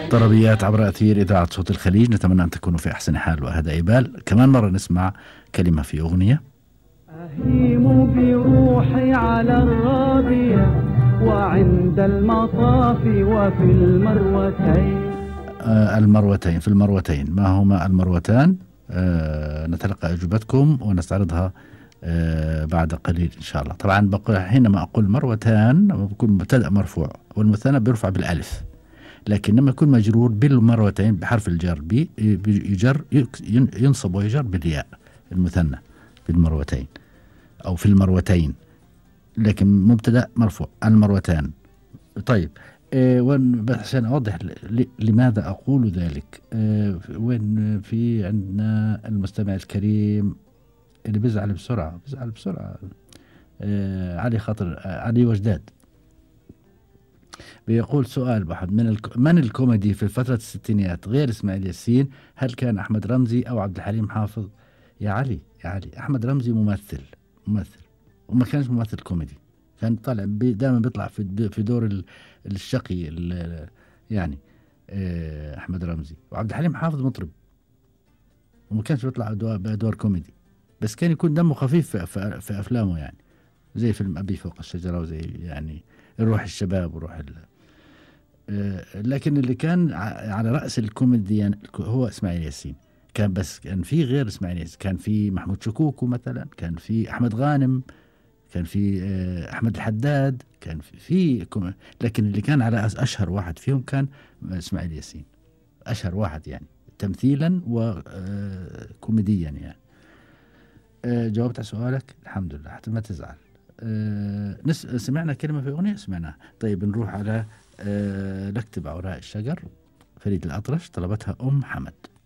طربيات عبر أثير إذاعة صوت الخليج نتمنى أن تكونوا في أحسن حال وهذا إبال كمان مرة نسمع كلمة في أغنية أهيم بروحي على الرابية وعند المطاف وفي المروتين آه المروتين في المروتين ما هما المروتان آه نتلقى أجوبتكم ونستعرضها آه بعد قليل إن شاء الله طبعا بقول حينما أقول مروتان بكون مبتدأ مرفوع والمثنى بيرفع بالألف لكن لما يكون مجرور بالمروتين بحرف الجر بي يجر ينصب ويجر بالياء المثنى بالمروتين أو في المروتين لكن مبتدأ مرفوع المروتان طيب إيه وين بس عشان اوضح لماذا اقول ذلك إيه وين في عندنا المستمع الكريم اللي بيزعل بسرعه بيزعل بسرعه إيه علي خاطر علي وجداد بيقول سؤال واحد من الك... من الكوميدي في فترة الستينيات غير اسماعيل ياسين هل كان أحمد رمزي أو عبد الحليم حافظ يا علي يا علي أحمد رمزي ممثل ممثل وما كانش ممثل كوميدي كان طالع دائما بيطلع في في دور الشقي يعني احمد رمزي وعبد الحليم حافظ مطرب وما كانش بيطلع بادوار كوميدي بس كان يكون دمه خفيف في, في, في افلامه يعني زي فيلم ابي فوق الشجره وزي يعني روح الشباب وروح ال لكن اللي كان على راس الكوميديان هو اسماعيل ياسين كان بس كان في غير اسماعيل ياسين كان في محمود شكوكو مثلا كان في احمد غانم كان في احمد الحداد كان في, في لكن اللي كان على اشهر واحد فيهم كان اسماعيل ياسين اشهر واحد يعني تمثيلا وكوميديا يعني جاوبت على سؤالك الحمد لله حتى ما تزعل نس سمعنا كلمة في أغنية سمعناها طيب نروح على نكتب أوراق الشجر فريد الأطرش طلبتها أم حمد